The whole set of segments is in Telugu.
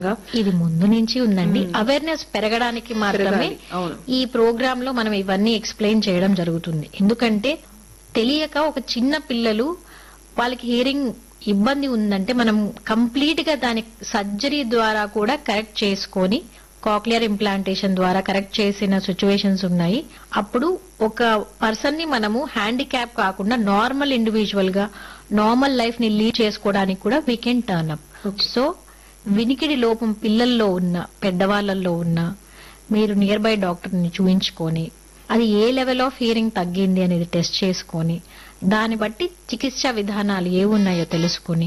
గా ఇది ముందు నుంచి ఉందండి అవేర్నెస్ పెరగడానికి మాత్రమే పెరగాలి, అవును. ఈ ప్రోగ్రామ్ లో మనం ఇవన్నీ ఎక్స్ప్లెయిన్ చేయడం జరుగుతుంది ఎందుకంటే తెలియక ఒక చిన్న పిల్లలు వాళ్ళకి హియరింగ్ ఇబ్బంది ఉందంటే మనం కంప్లీట్ గా దాని సర్జరీ ద్వారా కూడా కరెక్ట్ చేసుకొని కాక్లియర్ ఇంప్లాంటేషన్ ద్వారా కరెక్ట్ చేసిన సిచ్యువేషన్స్ ఉన్నాయి అప్పుడు ఒక పర్సన్ ని మనము హ్యాండిక్యాప్ కాకుండా నార్మల్ ఇండివిజువల్ గా నార్మల్ లైఫ్ ని లీడ్ చేసుకోవడానికి కూడా we can turn up so వినికిడి లోపం పిల్లల్లో ఉన్న పెద్దవాళ్ళల్లో ఉన్న మీరు నియర్ బై డాక్టర్ని చూయించుకొని అది ఏ లెవెల్ ఆఫ్ హియరింగ్ తగ్గింది అనేది టెస్ట్ చేసుకొని దాన్ని బట్టి చికిత్సా విధానాలు ఏ ఉన్నాయో తెలుసుకొని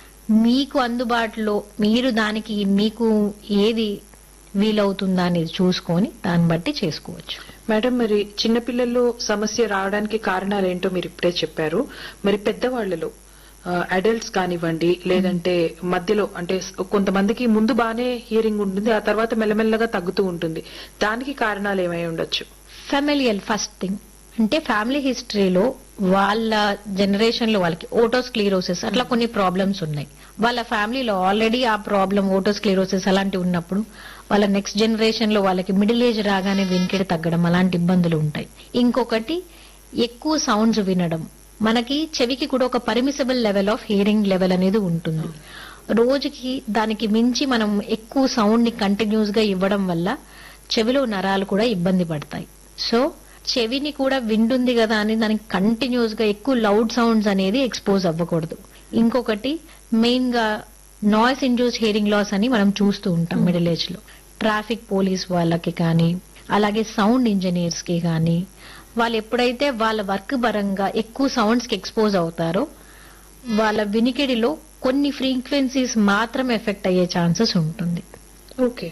మీకు అందుబాటులో మీరు దానికి మీకు ఏది వీలవుతుందా అనేది చూసుకొని దాన్ని బట్టి చేసుకోవచ్చు మేడం మరి చిన్నపిల్లల్లో సమస్య రావడానికి కారణాలు ఏంటో మీరు ఇప్పుడే చెప్పారు మరి పెద్దవాళ్లలో అడల్ట్స్ కానివ్వండి లేదంటే మధ్యలో అంటే స్- కొంతమందికి ముందు బానే హియరింగ్ ఉంటుంది ఆ తర్వాత మెల్లమెల్లగా తగ్గుతూ ఉంటుంది దానికి కారణాలు ఏమై ఉండొచ్చు ఫెమిలియల్ ఫస్ట్ థింగ్ అంటే ఫ్యామిలీ హిస్టరీలో వాళ్ళ జనరేషన్ లో వాళ్ళకి ఓటోస్క్లీరోసిస్ అట్లా కొన్ని ప్రాబ్లమ్స్ ఉన్నాయి వాళ్ళ ఫ్యామిలీలో ఆల్రెడీ ఆ ప్రాబ్లం ఓటోస్క్లీరోసిస్ అలాంటివి ఉన్నప్పుడు వాళ్ళ నెక్స్ట్ జనరేషన్ లో వాళ్ళకి మిడిల్ ఏజ్ రాగానే వినికిడి తగ్గడం అలాంటి ఇబ్బందులు ఉంటాయి ఇంకొకటి ఎక్కువ సౌండ్స్ వినడం మనకి చెవికి కూడా ఒక permissible level of hearing level అనేది ఉంటుంది రోజుకి దానికి మించి మనం ఎక్కువ సౌండ్ ని కంటిన్యూస్ గా ఇవ్వడం వల్ల చెవిలో నరాలు కూడా ఇబ్బంది పడతాయి సో చెవిని కూడా వింటుంది కదా అని దానికి కంటిన్యూస్ గా ఎక్కువ లౌడ్ సౌండ్స్ అనేది ఎక్స్పోజ్ అవ్వకూడదు ఇంకొకటి మెయిన్ గా నాయిస్ ఇండ్యూస్ హియరింగ్ లాస్ అని మనం చూస్తూ ఉంటాం మిడిల్ ఏజ్ లో ట్రాఫిక్ పోలీస్ వాళ్ళకి కానీ అలాగే సౌండ్ ఇంజనీర్స్ కి కానీ వాళ్ళు ఎప్పుడైతే వాళ్ళ వర్క్ పరంగా ఎక్కువ సౌండ్స్ కి ఎక్స్పోజ్ అవుతారో వాళ్ళ వినికిడిలో కొన్ని ఫ్రీక్వెన్సీస్ మాత్రమే ఎఫెక్ట్ అయ్యే ఛాన్సెస్ ఉంటుంది ఓకే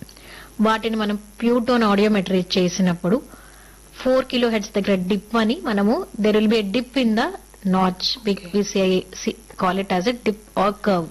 వాటిని మనం ప్యూటోన్ ఆడియోమెట్రీ చేసినప్పుడు ఫోర్ కిలో హెడ్స్ దగ్గర డిప్ అని మనము there will be dip in the notch call it as a dip or curve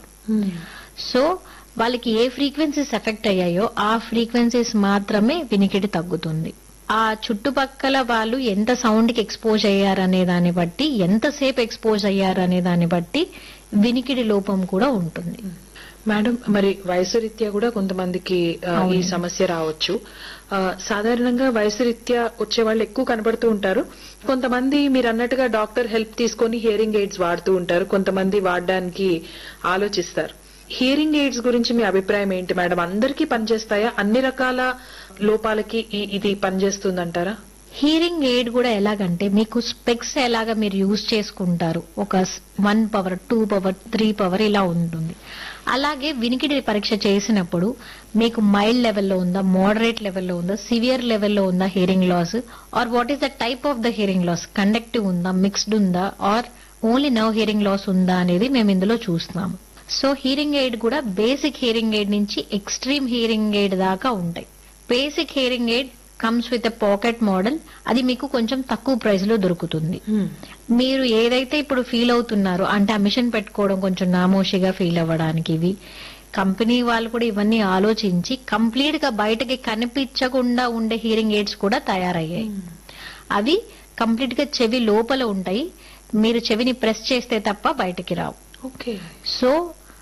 so వాళ్ళకి ఏ ఫ్రీక్వెన్సీస్ ఎఫెక్ట్ అయ్యాయో ఆ ఫ్రీక్వెన్సీస్ మాత్రమే వినికిడి తగ్గుతుంది ఆ చుట్టుపక్కల వాళ్ళు ఎంత సౌండ్ కి ఎక్స్పోజ్ అయ్యారనే దాన్ని బట్టి ఎంతసేపు ఎక్స్పోజ్ అయ్యారనే దాన్ని బట్టి వినికిడి లోపం కూడా ఉంటుంది మేడం మరి వయసు రీత్యా కూడా కొంతమందికి ఆ, ఈ సమస్య రావచ్చు ఆ, సాధారణంగా వయసు రీత్యా వచ్చే వాళ్ళు ఎక్కువ కనబడుతూ ఉంటారు కొంతమంది మీరు అన్నట్టుగా డాక్టర్ హెల్ప్ తీసుకొని హియరింగ్ ఎయిడ్స్ వాడుతూ ఉంటారు కొంతమంది వాడడానికి ఆలోచిస్తారు హియరింగ్ ఎయిడ్స్ గురించి మీ అభిప్రాయం ఏంటి మేడం అందరికీ పనిచేస్తాయా అన్ని రకాల లోపాలకి ఈ- ఇది పనిచేస్తుందంటారా హీరింగ్ ఎయిడ్ కూడా ఎలాగంటే మీకు స్పెక్స్ ఎలాగ మీరు యూజ్ చేసుకుంటారు ఒక one power two power three power ఇలా ఉంటుంది అలాగే వినికిడి పరీక్ష చేసినప్పుడు మీకు మైల్డ్ లెవెల్లో ఉందా మోడరేట్ లెవెల్లో ఉందా సివియర్ లెవెల్లో ఉందా hearing loss or what is the type of the hearing loss conductive ఉందా మిక్స్డ్ ఉందా or only nerve hearing loss ఉందా అనేది మేము ఇందులో చూస్తున్నాము సో హియరింగ్ ఎయిడ్ కూడా బేసిక్ హియరింగ్ ఎయిడ్ నుంచి ఎక్స్ట్రీమ్ హియరింగ్ ఎయిడ్ దాకా ఉంటాయి basic hearing aid comes with a pocket model అది మీకు కొంచెం తక్కువ ప్రైస్ లో దొరుకుతుంది మీరు ఏదైతే ఇప్పుడు ఫీల్ అవుతున్నారో అంటే ఆ మిషన్ పెట్టుకోవడం కొంచెం నామోషిగా ఫీల్ అవ్వడానికి ఇవి కంపెనీ వాళ్ళు కూడా ఇవన్నీ ఆలోచించి కంప్లీట్ గా బయటకి కనిపించకుండా ఉండే హియరింగ్ ఎయిడ్స్ కూడా తయారయ్యాయి అవి కంప్లీట్ గా చెవి లోపల ఉంటాయి మీరు చెవిని ప్రెస్ చేస్తే తప్ప బయటకి రావు ఓకే సో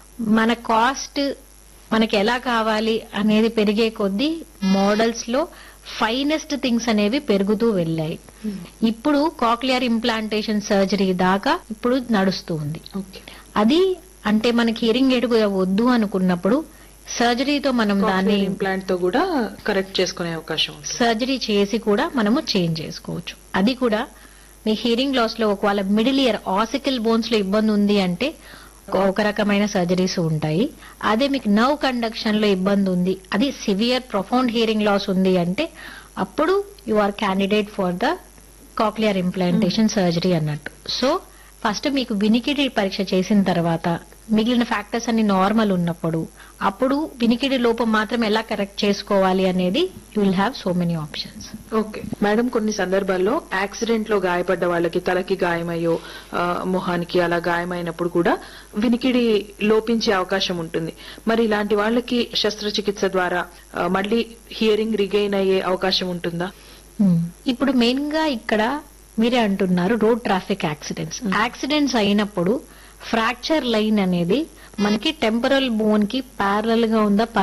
మన కాస్ట్ మనకి ఎలా కావాలి అనేది పెరిగే కొద్దీ మోడల్స్ లో ఫైనెస్ట్ థింగ్స్ అనేవి పెరుగుతూ వెళ్ళాయి ఇప్పుడు కాక్లియర్ ఇంప్లాంటేషన్ సర్జరీ దాకా ఇప్పుడు నడుస్తూ ఉంది ఓకే అది అంటే మనకి హియరింగ్ ఎయిడ్ కూడా వద్దు అనుకున్నప్పుడు సర్జరీతో మనం దాన్ని ఇంప్లాంట్ తో కూడా కరెక్ట్ చేసుకునే అవకాశం ఉంది సర్జరీ చేసి కూడా మనము చేంజ్ చేసుకోవచ్చు అది కూడా మీ హియరింగ్ లాస్ లో ఒకవేళ మిడిల్ ఇయర్ ఆసికల్ బోన్స్ లో ఇబ్బంది ఉంది అంటే ఒక- ఒక రకమైన సర్జరీస్ ఉంటాయి అదే మీకు నర్వ్ కండక్షన్ లో ఇబ్బంది ఉంది అది సివియర్ ప్రొఫౌండ్ హియరింగ్ లాస్ ఉంది అంటే అప్పుడు you are candidate for the cochlear implantation surgery అన్నట్టు సో ఫస్ట్ మీకు వినికిడి పరీక్ష చేసిన తర్వాత మిగిలిన ఫ్యాక్టర్స్ అన్ని నార్మల్ ఉన్నప్పుడు అప్పుడు వినికిడి లోపం మాత్రం ఎలా కరెక్ట్ చేసుకోవాలి అనేది you will have so many options okay madam కొన్ని సందర్భాల్లో యాక్సిడెంట్ లో గాయపడ్డ వాళ్ళకి తలకి గాయమయ్యో ఆ, మొహానికి అలా గాయమైనప్పుడు కూడా వినికిడి లోపించే అవకాశం ఉంటుంది మరి ఇలాంటి వాళ్ళకి శస్త్రచికిత్స ద్వారా ఆ, మళ్ళీ హియరింగ్ రిగైన్ అయ్యే అవకాశం ఉంటుందా ఇప్పుడు మెయిన్ గా ఇక్కడ మీరే అంటున్నారు రోడ్ ట్రాఫిక్ యాక్సిడెంట్స్ యాక్సిడెంట్స్ అయినప్పుడు ఫ్రాక్చర్ లైన్ అనేది మనకి టెంపరల్ బోన్ కి ప్యారల్ గా ఉందా